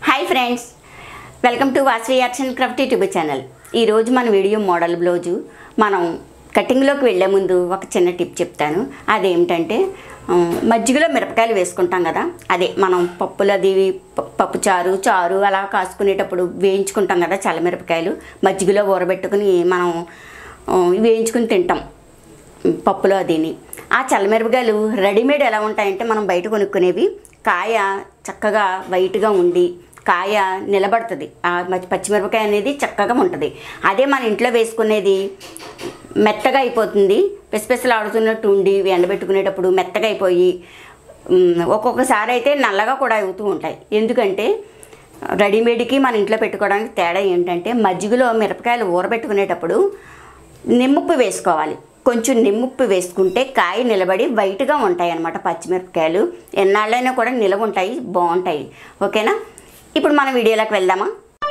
hi friends welcome to Vasavi arts and craft YouTube channel ఈరోజు మన video model blouse మనం కటింగ్లోకి వెళ్ళే ముందు ఒక చిన్న టిప్ చెప్తాను అదేమిటంటే ఆ, మజ్జిగలో మిరపకాయలు వేసుకుంటాం కదా అదే మనం పప్పులు అది ప- పప్పు చారు చారు అలా కాసుకునేటప్పుడు వేయించుకుంటాం కదా చల్లమిరపకాయలు మజ్జిగలో ఊరబెట్టుకుని మనం ఆ, వేయించుకుని తింటాం పప్పులో అదిని ఆ చల్లమిరపకాయలు రెడీమేడ్ ఎలా ఉంటాయంటే మనం బయట కొనుక్కునేవి కాయ చక్కగా వైట్గా ఉండి కాయ నిలబడుతుంది ఆ మచ్చి- పచ్చిమిరపకాయ అనేది చక్కగా ఉంటుంది అదే మన ఇంట్లో వేసుకునేది మెత్తగా అయిపోతుంది పెసపెసలు ఆడుతున్నట్టు ఉండి ఎండబెట్టుకునేటప్పుడు మెత్తగా అయిపోయి ఉమ్, ఒక్కొక్కసారి అయితే నల్లగా కూడా అవుతూ ఉంటాయి ఎందుకంటే రెడీమేడ్కి మన ఇంట్లో పెట్టుకోవడానికి తేడా ఏంటంటే మజ్జిగలో మిరపకాయలు ఊరబెట్టుకునేటప్పుడు నిమ్ముప్పు వేసుకోవాలి కొంచెం నిమ్ముప్పు వేసుకుంటే కాయ నిలబడి వైట్గా ఉంటాయి అన్నమాట పచ్చిమిరపకాయలు ఎన్నాళ్ళైనా కూడా నిలవ ఉంటాయి బాగుంటాయి ఓకేనా ఇప్పుడు మన వీడియోలోకి వెళ్దామా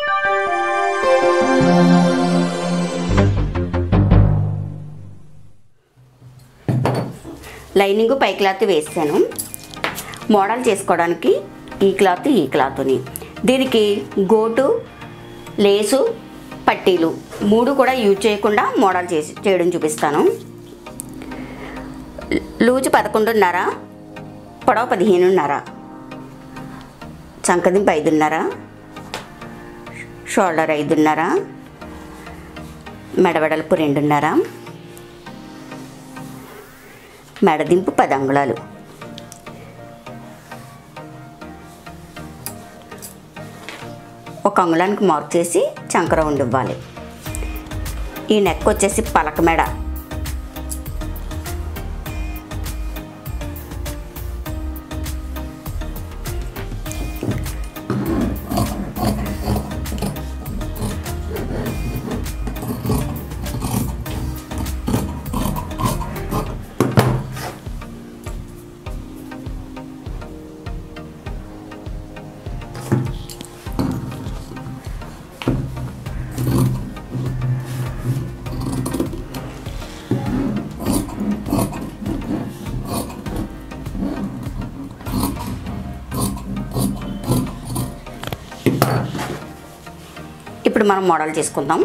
లైనింగ్ పై క్లాత్ వేసాను మోడల్ చేసుకోవడానికి ఈ క్లాత్ ఈ క్లాత్ని దీనికి గోటు లేసు పట్టీలు మూడు కూడా యూజ్ చేయకుండా మోడల్ చేసి చేయడం చూపిస్తాను లూజు పదకొండున్నర పొడవ పదిహేనున్నర చంకదింపు ఐదున్నర షోల్డర్ ఐదున్నర మెడవెడల్పు రెండున్నర మెడదింపు పది అంగుళాలు ఒక అంగుళానికి మార్క్ చేసి చంకర ఉండివ్వాలి ఈ నెక్ వచ్చేసి పలక మెడ ఇప్పుడు మనం మోడల్ చేసుకుందాం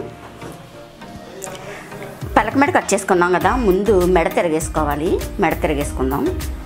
పలక మెడ కట్ చేసుకున్నాం కదా ముందు మెడ తిరగేసుకోవాలి మెడ తిరగేసుకుందాం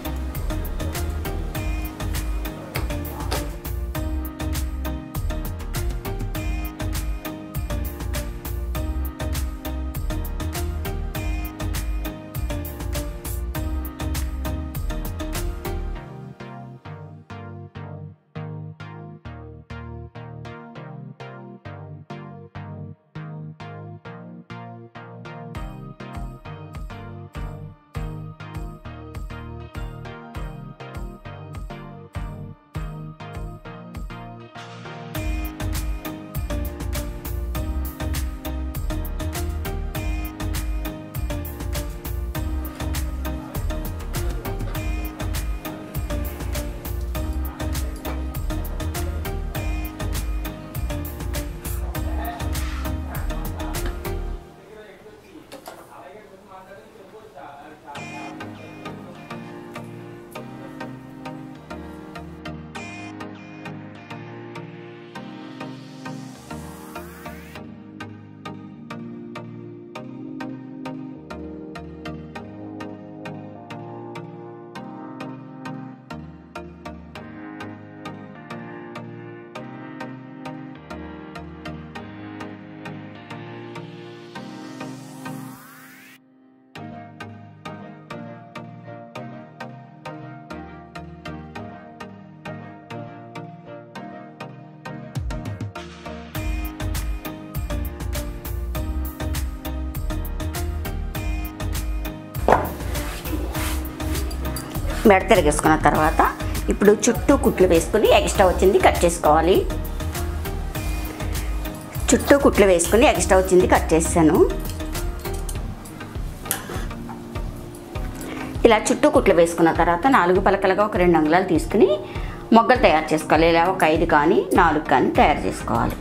మెడ తిరిగేసుకున్న తర్వాత ఇప్పుడు చుట్టూ కుట్లు వేసుకుని ఎక్స్ట్రా వచ్చింది కట్ చేసుకోవాలి చుట్టూ కుట్లు వేసుకుని ఎక్స్ట్రా వచ్చింది కట్ చేసాను ఇలా చుట్టూ కుట్లు వేసుకున్న తర్వాత నాలుగు పలకలుగా ఒక రెండు అంగుళాలు తీసుకుని మొగ్గలు తయారు చేసుకోవాలి ఇలా ఒక ఐదు కానీ నాలుగు కానీ తయారు చేసుకోవాలి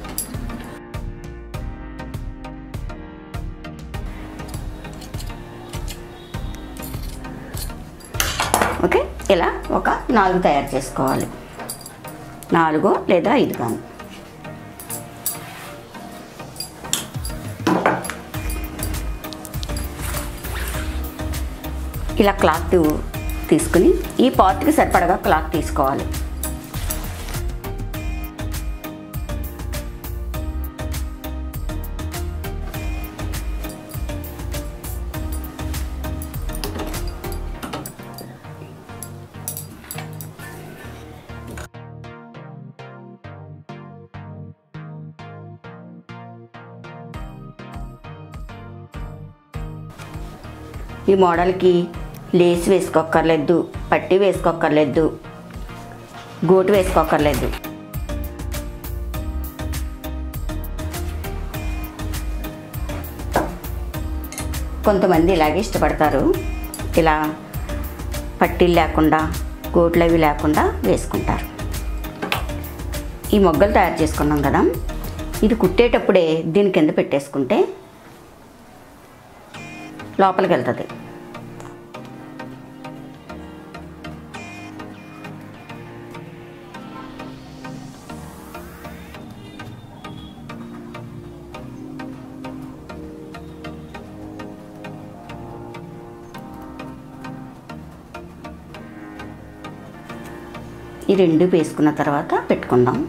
ఓకే ఇలా ఒక నాలుగు తయారు చేసుకోవాలి నాలుగో లేదా ఐదు గాను ఇలా క్లాత్ తీసుకుని ఈ పార్ట్కి సరిపడగా క్లాత్ తీసుకోవాలి ఈ మోడల్కి లేస్ వేసుకోక్కర్లేదు పట్టి వేసుకోక్కర్లేదు గోటు వేసుకోక్కర్లేదు కొంతమంది ఇలాగే ఇష్టపడతారు ఇలా పట్టీలు లేకుండా గోట్లు అవి లేకుండా వేసుకుంటారు ఈ మొగ్గలు తయారు చేసుకున్నాం కదా ఇది కుట్టేటప్పుడే దీని కింద పెట్టేసుకుంటే లోపలికి వెళ్తుంది ఈ రెండు వేసుకున్న తర్వాత పెట్టుకుందాం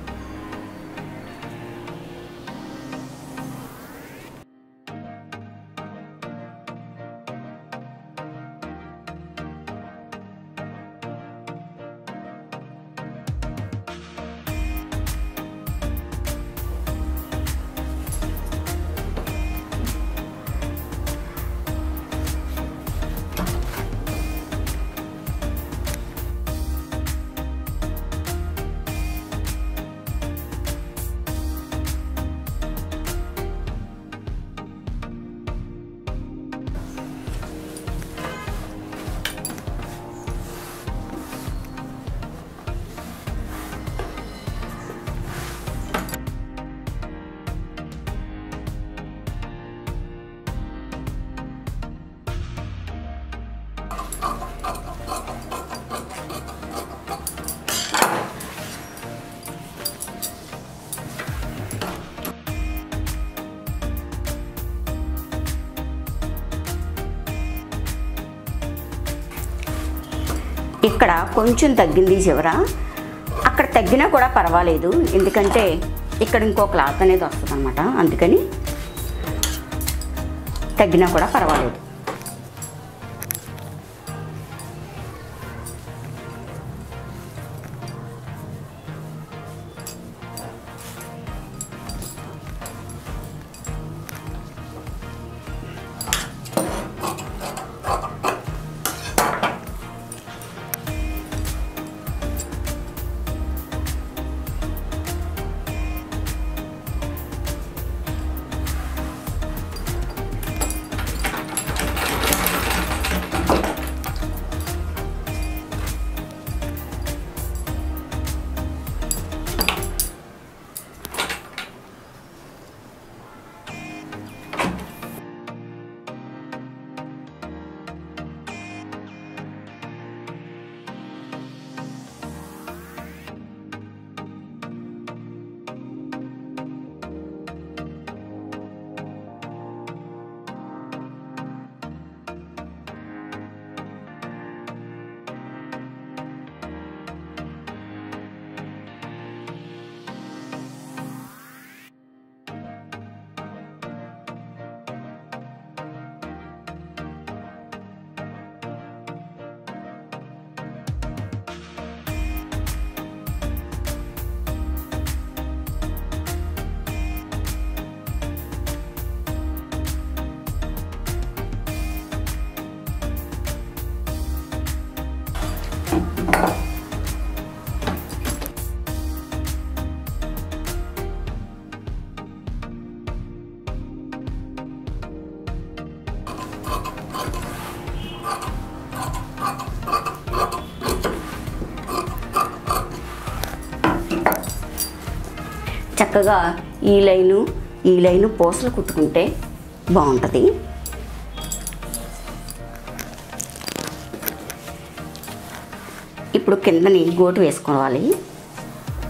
ఇక్కడ కొంచెం తగ్గింది చివర అక్కడ తగ్గినా కూడా పర్వాలేదు ఎందుకంటే ఇక్కడ ఇంకో క్లాత్ అనేది వస్తుంది అనమాట అందుకని తగ్గినా కూడా పర్వాలేదు చక్కగా ఈ లైను ఈ లైను పూసలు కుట్టుకుంటే బాగుంటుంది ఇప్పుడు కిందని గోటు వేసుకోవాలి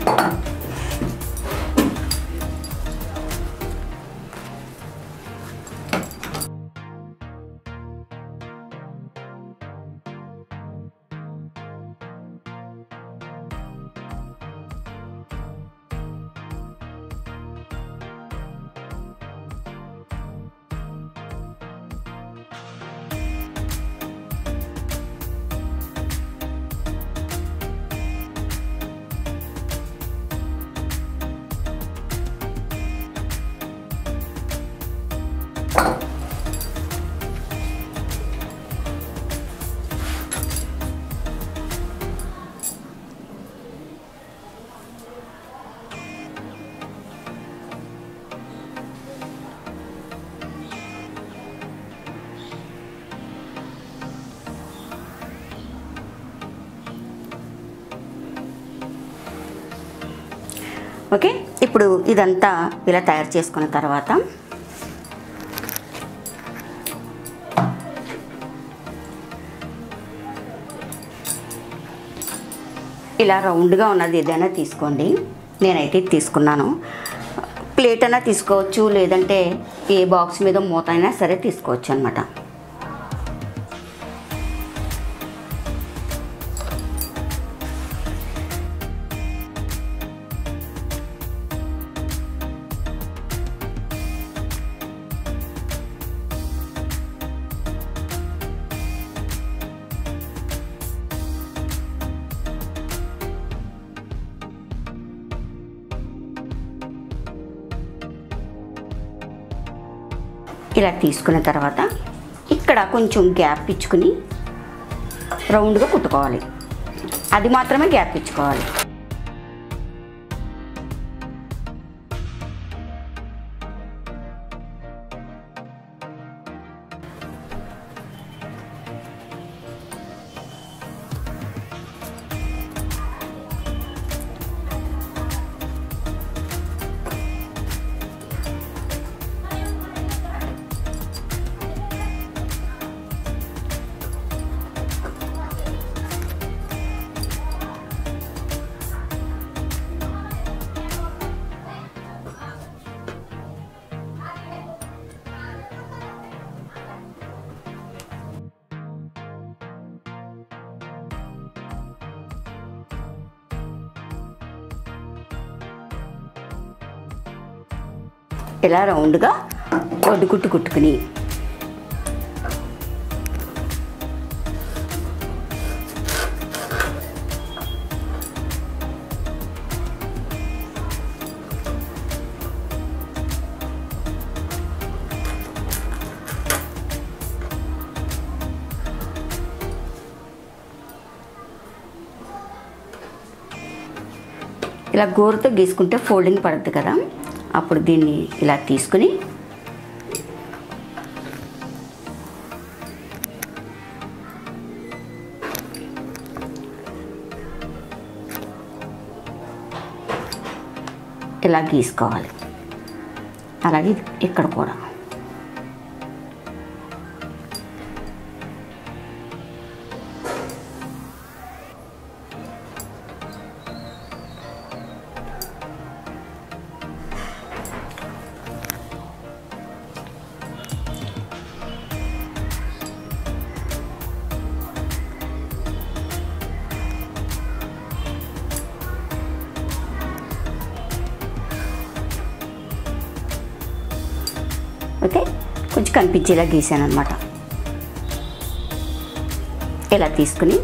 ఓకే ఇప్పుడు ఇదంతా ఇలా తయారు చేసుకున్న తర్వాత ఇలా రౌండ్గా ఉన్నది ఏదైనా తీసుకోండి నేనైతే ఇది తీసుకున్నాను ప్లేట్ అయినా తీసుకోవచ్చు లేదంటే ఏ బాక్స్ మీద మూత అయినా సరే తీసుకోవచ్చు అనమాట ఇలా తీసుకున్న తర్వాత ఇక్కడ కొంచెం గ్యాప్ ఇచ్చుకుని రౌండ్గా కుట్టుకోవాలి అది మాత్రమే గ్యాప్ ఇచ్చుకోవాలి ఇలా రౌండ్గా ఒడ్డుకుట్టు కుట్టుకుని ఇలా గోరుతో గీసుకుంటే ఫోల్డింగ్ పడుతుంది కదా అప్పుడు దీన్ని ఇలా తీసుకుని ఇలా గీసుకోవాలి అలాగే ఇక్కడ కూడా ఓకే కొంచెం కనిపించేలా గీసాను అనమాట ఇలా తీసుకుని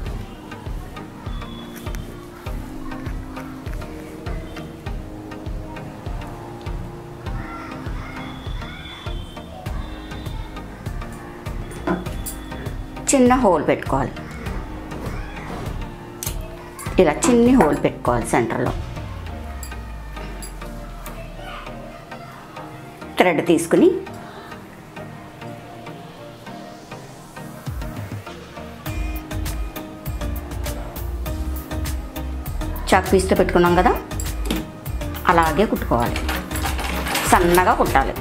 చిన్న హోల్ పెట్టుకోవాలి ఇలా చిన్ని హోల్ పెట్టుకోవాలి సెంటర్లో థ్రెడ్ తీసుకుని చాక్ పీస్తో పెట్టుకున్నాం కదా అలాగే కుట్టుకోవాలి సన్నగా కుట్టాలి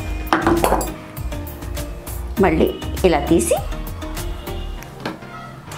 మళ్ళీ ఇలా తీసి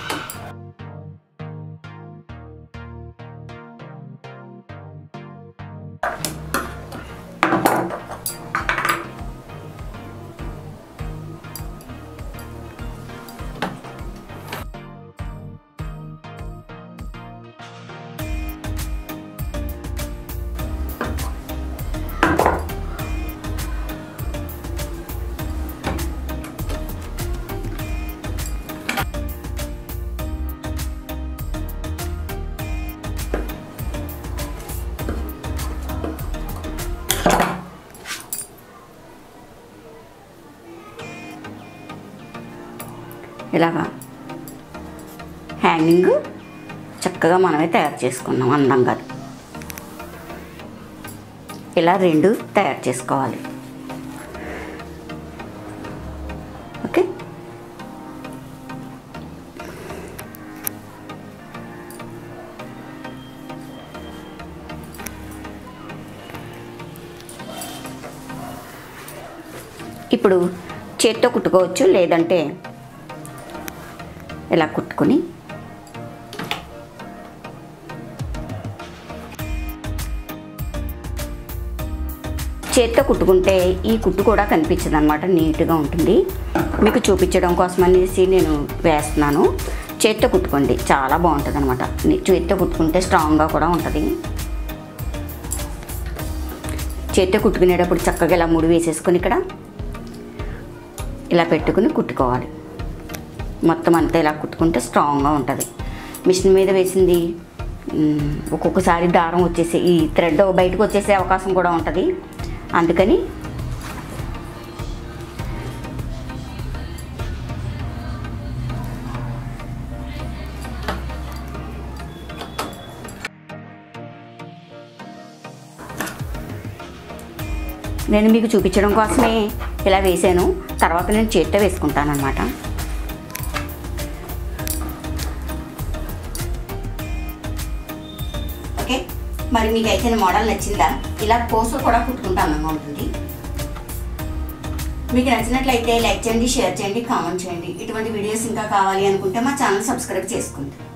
ఇలాగా హ్యాంగింగ్ చక్కగా మనమే తయారు చేసుకున్నాం అందంగా ఇలా రెండు తయారు చేసుకోవాలి ఓకే ఇప్పుడు చేత్తో కుట్టుకోవచ్చు లేదంటే ఇలా కుట్టుకొని చేత్తో కుట్టుకుంటే ఈ కుట్టు కూడా కనిపించదు అనమాట నీట్గా ఉంటుంది మీకు చూపించడం కోసం అనేసి నేను వేస్తున్నాను చేత్తో కుట్టుకోండి చాలా బాగుంటుంది అనమాట చేత్తో కుట్టుకుంటే స్ట్రాంగ్గా కూడా ఉంటుంది చేత్తో కుట్టుకునేటప్పుడు చక్కగా ఇలా ముడి వేసేసుకొని ఇక్కడ ఇలా పెట్టుకుని కుట్టుకోవాలి మొత్తం అంతా ఇలా కుట్టుకుంటే స్ట్రాంగ్గా ఉంటుంది మిషన్ మీద వేసింది మ్, ఒక్కొక్కసారి దారం వచ్చేసి ఈ థ్రెడ్ బయటకు వచ్చేసే అవకాశం కూడా ఉంటుంది అందుకని నేను మీకు చూపించడం కోసమే ఇలా వేసాను తర్వాత నేను చేత్తో వేసుకుంటాను అనమాట ఓకే మరి మీకు అయితే మోడల్ నచ్చిందా ఇలా పోస్టులు కూడా కుట్టుకుంటాను ఉంటుంది మీకు నచ్చినట్లయితే లైక్ చేయండి షేర్ చేయండి కామెంట్ చేయండి ఇటువంటి వీడియోస్ ఇంకా కావాలి అనుకుంటే మా ఛానల్ సబ్స్క్రైబ్ చేసుకోండి